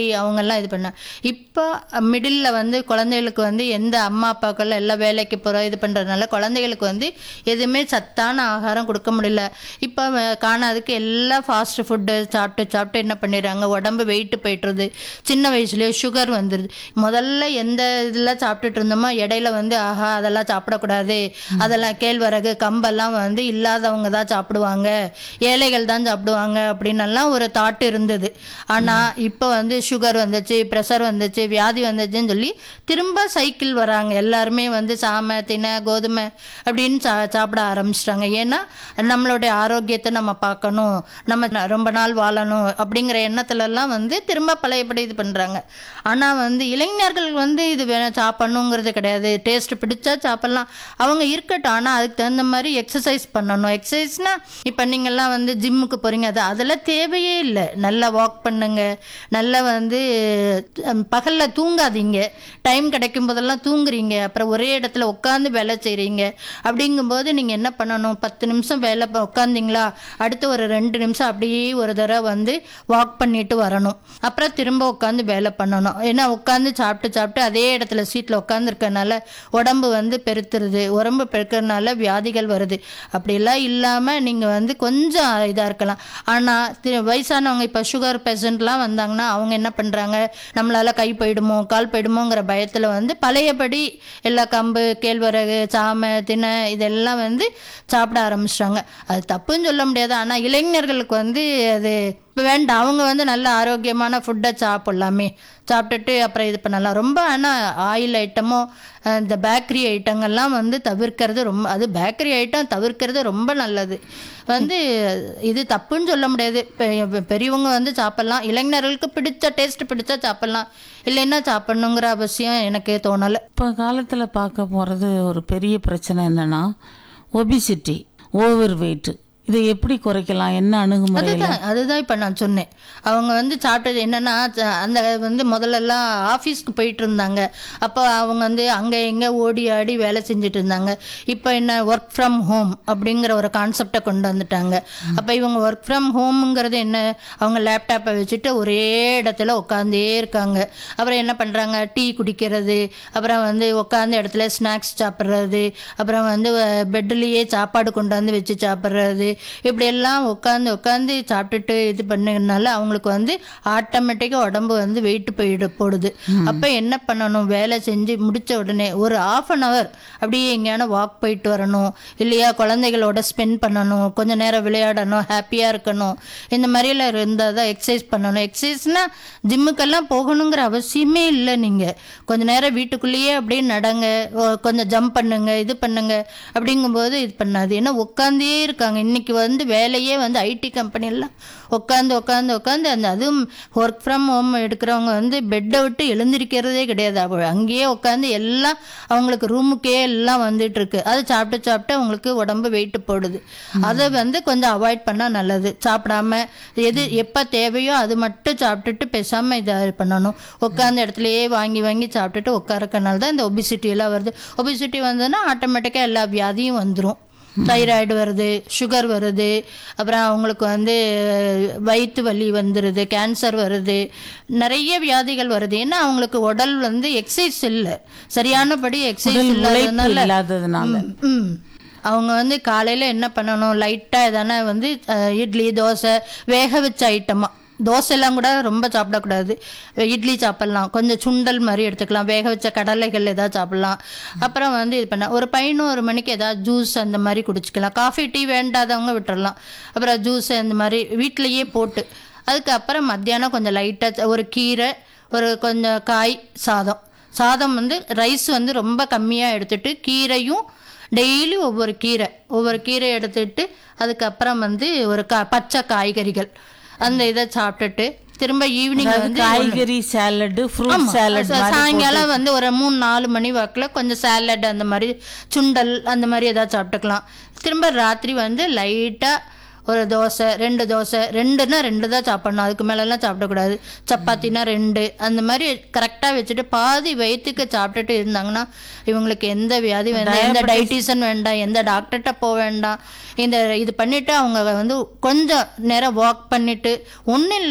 அவங்கெல்லாம் இது பண்ண இப்போ மிடில் வந்து குழந்தைகளுக்கு வந்து எந்த அம்மா அப்பாக்கள் எல்லாம் வேலைக்கு போகிற இது பண்ணுறதுனால குழந்தைகளுக்கு வந்து எதுவுமே சத்தான ஆகாரம் கொடுக்க முடியல இப்போ வ- காணாதுக்கு எல்லாம் ஃபாஸ்ட் ஃபுட்டு சாப்பிட்டு சாப்பிட்டு என்ன பண்ணிடுறாங்க உடம்பு வெயிட்டு போயிட்டுருது சின்ன வயசுலேயே சுகர் வந்துடுது முதல்ல எந்த இதெல்லாம் சாப்பிட்டுட்டு இருந்தோமோ இடையில வந்து ஆஹா அதெல்லாம் சாப்பிடக்கூடாது அதெல்லாம் கேழ்வரகு கம்பெல்லாம் வந்து இல்லாதவங்க தான் சாப்பிடுவாங்க ஏழைகள் தான் சாப்பிடுவாங்க அப்படின்னெல்லாம் ஒரு தாட் இருந்தது ஆனால் இப்போ வந்து சுகர் வந்துச்சு ப்ரெஷர் வந்துச்சு வியாதி வந்துச்சுன்னு சொல்லி திரும்ப சைக்கிள் வராங்க எல்லாருமே வந்து சாமை தினை கோதுமை அப்படின்னு சா சாப்பிட ஆரம்பிச்சிட்டாங்க ஏன்னா நம்மளுடைய ஆரோக்கியத்தை நம்ம பார்க்கணும் நம்ம ந- ரொம்ப நாள் வாழணும் அப்படிங்கிற எண்ணத்துலலாம் வந்து திரும்ப பழையபடி இது பண்ணுறாங்க ஆனால் வந்து இளைஞர்கள் வந்து இது வேணாம் சாப்பிடணுங்கிறது கிடையாது டேஸ்ட் பிடிச்சா சாப்பிட்லாம் அவங்க இருக்கட்டும் ஆனால் அதுக்கு தகுந்த மாதிரி எக்ஸசைஸ் பண்ணணும் எக்ஸசைஸ்னால் இப்போ நீங்கள்லாம் வந்து ஜிம்முக்கு போகிறீங்க அது அதெல்லாம் தேவையே இல்லை நல்லா வாக் பண்ணுங்க நல்லா வந்து பகலில் தூங்காதீங்க டைம் கிடைக்கும் போதெல்லாம் தூங்குறீங்க அப்புறம் ஒரே இடத்துல உட்காந்து வேலை செய்கிறீங்க அப்படிங்கும்போது நீங்கள் என்ன பண்ணணும் பத்து நிமிஷம் வேலை ப- உட்காந்தீங்களா அடுத்து ஒரு ரெண்டு நிமிஷம் அப்படியே ஒரு தடவை வந்து வாக் பண்ணிட்டு வரணும் அப்புறம் திரும்ப உட்காந்து வேலை பண்ணணும் ஏன்னா உட்காந்து சாப்பிட்டு சாப்பிட்டு அதே இடத்துல சீட்டில் உட்காந்துருக்கனால உடம்பு வந்து பெருத்துருது உடம்பு பெருக்கிறதுனால வியாதிகள் வருது அப்படிலாம் இல்லாமல் நீங்கள் வந்து கொஞ்சம் இதாக இருக்கலாம் ஆனால் வயசானவங்க இப்போ சுகர் பேஷண்ட்லாம் வந்தாங்கன்னா அவங்க என்ன பண்ணுறாங்க நம்மளால் கை போயிடுமோ கால் போயிடுமோங்கிற பயத்தில் வந்து பழையபடி எல்லா கம்பு கேழ்வரகு சாமை தினை இதெல்லாம் வந்து சாப்பிட ஆரம்பிச்சிட்டாங்க அது தப்புன்னு சொல்ல முடியாது ஆனால் இளைஞர்களுக்கு வந்து அது இப்போ வேண்டாம் அவங்க வந்து நல்ல ஆரோக்கியமான ஃபுட்டை சாப்பிட்லாமே சாப்பிட்டுட்டு அப்புறம் இது பண்ணலாம் ரொம்ப ஆனால் ஆயில் ஐட்டமோ அஹ் இந்த பேக்கரி ஐட்டங்கள்லாம் வந்து தவிர்க்கிறது ரொம்ப அது பேக்கரி ஐட்டம் தவிர்க்கிறது ரொம்ப நல்லது வந்து இது தப்புன்னு சொல்ல முடியாது பெ- பெரியவங்க வந்து சாப்பிட்லாம் இளைஞர்களுக்கு பிடிச்ச டேஸ்ட் பிடிச்சா சாப்பிட்லாம் இல்லைன்னா சாப்பிட்ணுங்கிற அவசியம் எனக்கு தோணலை இப்போ காலத்தில் பார்க்க போகிறது ஒரு பெரிய பிரச்சனை என்னன்னா ஒபிசிட்டி ஓவர் வெயிட் இதை எப்படி குறைக்கலாம் என்ன அணுகுமுறையில் அதுதான் அதுதான் இப்போ நான் சொன்னேன் அவங்க வந்து சாப்பிட்டது என்னன்னா ச- அந்த வந்து முதல்லலாம் ஆஃபீஸ்க்கு போயிட்டு இருந்தாங்க அப்போ அவங்க வந்து அங்கே எங்கே ஓடி ஆடி வேலை செஞ்சுட்டு இருந்தாங்க இப்போ என்ன ஒர்க் ஃப்ரம் ஹோம் அப்படிங்கிற ஒரு கான்செப்டை கொண்டு வந்துட்டாங்க அப்போ இவங்க ஒர்க் ஃப்ரம் ஹோம்ங்கிறது என்ன அவங்க லேப்டாப்பை வச்சுட்டு ஒரே இடத்துல உட்காந்தே இருக்காங்க அப்புறம் என்ன பண்ணுறாங்க டீ குடிக்கிறது அப்புறம் வந்து உட்காந்த இடத்துல ஸ்நாக்ஸ் சாப்பிட்றது அப்புறம் வந்து பெட்லேயே சாப்பாடு கொண்டு வந்து வச்சு சாப்பிட்றது இப்படியெல்லாம் உட்காந்து உட்காந்து சாப்பிட்டுட்டு இது பண்ணதுனால அவங்களுக்கு வந்து ஆட்டோமேட்டிக்காக உடம்பு வந்து வெயிட் போயிடு போடுது அப்போ என்ன பண்ணணும் வேலை செஞ்சு முடிச்ச உடனே ஒரு ஆஃப் அன் ஹவர் அப்படியே எங்கேயான வாக் போயிட்டு வரணும் இல்லையா குழந்தைகளோட ஸ்பெண்ட் பண்ணணும் கொஞ்ச நேரம் விளையாடணும் ஹாப்பியாக இருக்கணும் இந்த மாதிரிலாம் இருந்தால் தான் எக்ஸசைஸ் பண்ணணும் எக்ஸசைஸ்னால் ஜிம்முக்கெல்லாம் போகணுங்கிற அவசியமே இல்லை நீங்கள் கொஞ்ச நேரம் வீட்டுக்குள்ளேயே அப்படியே நடங்க ஓ, கொஞ்சம் ஜம்ப் பண்ணுங்க இது பண்ணுங்க அப்படிங்கும்போது இது பண்ணாது ஏன்னா உட்காந்தே இருக்காங்க இன்னைக்கு வந்து வேலையே வந்து ஐடி கம்பெனிலாம் உட்காந்து உட்காந்து உட்காந்து அந்த அதுவும் ஒர்க் ஃப்ரம் ஹோம் எடுக்கிறவங்க வந்து பெட்டை விட்டு எழுந்திருக்கிறதே கிடையாது அவ அங்கேயே உட்காந்து எல்லாம் அவங்களுக்கு ரூமுக்கே எல்லாம் வந்துட்டு இருக்கு அது சாப்பிட்டு சாப்பிட்டு அவங்களுக்கு உடம்பு வெயிட் போடுது அதை வந்து கொஞ்சம் அவாய்ட் பண்ணால் நல்லது சாப்பிடாம எது எப்போ தேவையோ அது மட்டும் சாப்பிட்டுட்டு பேசாமல் இதை பண்ணணும் உட்காந்த இடத்துலையே வாங்கி வாங்கி சாப்பிட்டுட்டு உட்காரக்கனால தான் இந்த ஒபிசிட்டி எல்லாம் வருது ஒபிசிட்டி வந்ததுன்னா ஆட்டோமேட்டிக்காக எல்லா வியாதியும் வந்துடும் தைராய்டு வருது சுகர் வருது அப்புறம் அவங்களுக்கு வந்து வயிற்று வலி வந்துடுது கேன்சர் வருது நிறைய வியாதிகள் வருது ஏன்னா அவங்களுக்கு உடல் வந்து எக்ஸசைஸ் இல்லை சரியானபடி எக்ஸசைஸ் உடல் உழைப்பு இல்லாததுனால இல்லாததுனால ம், ம். அவங்க வந்து காலையில் என்ன பண்ணணும் லைட்டாக எதனா வந்து அஹ், இட்லி தோசை வேக வச்ச ஐட்டமாக தோசைலாம் கூட ரொம்ப சாப்பிடக்கூடாது இட்லி சாப்பிட்லாம் கொஞ்சம் சுண்டல் மாதிரி எடுத்துக்கலாம் வேக வச்ச கடலைகள் ஏதாவது சாப்பிட்லாம் அப்புறம் வந்து இது பண்ண ஒரு பதினோரு மணிக்கு ஏதாவது ஜூஸ் அந்த மாதிரி குடிச்சிக்கலாம் காஃபி டீ வேண்டாதவங்க விட்டுறலாம் அப்புறம் ஜூஸ் அந்த மாதிரி வீட்டிலையே போட்டு அதுக்கப்புறம் மத்தியானம் கொஞ்சம் லைட்டாக ஒரு கீரை ஒரு கொஞ்சம் காய் சாதம் சாதம் வந்து ரைஸ் வந்து ரொம்ப கம்மியாக எடுத்துட்டு கீரையும் டெய்லி ஒவ்வொரு கீரை ஒவ்வொரு கீரை எடுத்துட்டு அதுக்கப்புறம் வந்து ஒரு கா பச்சை காய்கறிகள் அந்த இதை சாப்பிட்டுட்டு திரும்ப ஈவினிங் அதாவது வந்து காய்கறி சாலடு ஃப்ரூட் சாலட் சா- சாயங்காலம் வந்து ஒரு மூணு நாலு மணி வாக்கில் கொஞ்சம் சாலட் அந்த மாதிரி சுண்டல் அந்த மாதிரி ஏதாவது சாப்பிட்டுக்கலாம் திரும்ப ராத்திரி வந்து லைட்டாக ஒரு தோசை ரெண்டு தோசை ரெண்டுன்னா ரெண்டு தான் சாப்பிடணும் அதுக்கு மேலெல்லாம் சாப்பிடக்கூடாது சப்பாத்தினா ரெண்டு அந்த மாதிரி கரெக்டாக வச்சுட்டு பாதி வயிற்றுக்கு சாப்பிட்டுட்டு இருந்தாங்கன்னா இவங்களுக்கு எந்த வியாதி வேண்டாம் எந்த டைட்டிஷன் வேண்டாம் எந்த டாக்டர்கிட்ட போக வேண்டாம் இந்த இது பண்ணிட்டு அவங்க வந்து கொஞ்சம் நேரம் வாக் பண்ணிட்டு ஒன்றும் இல்லை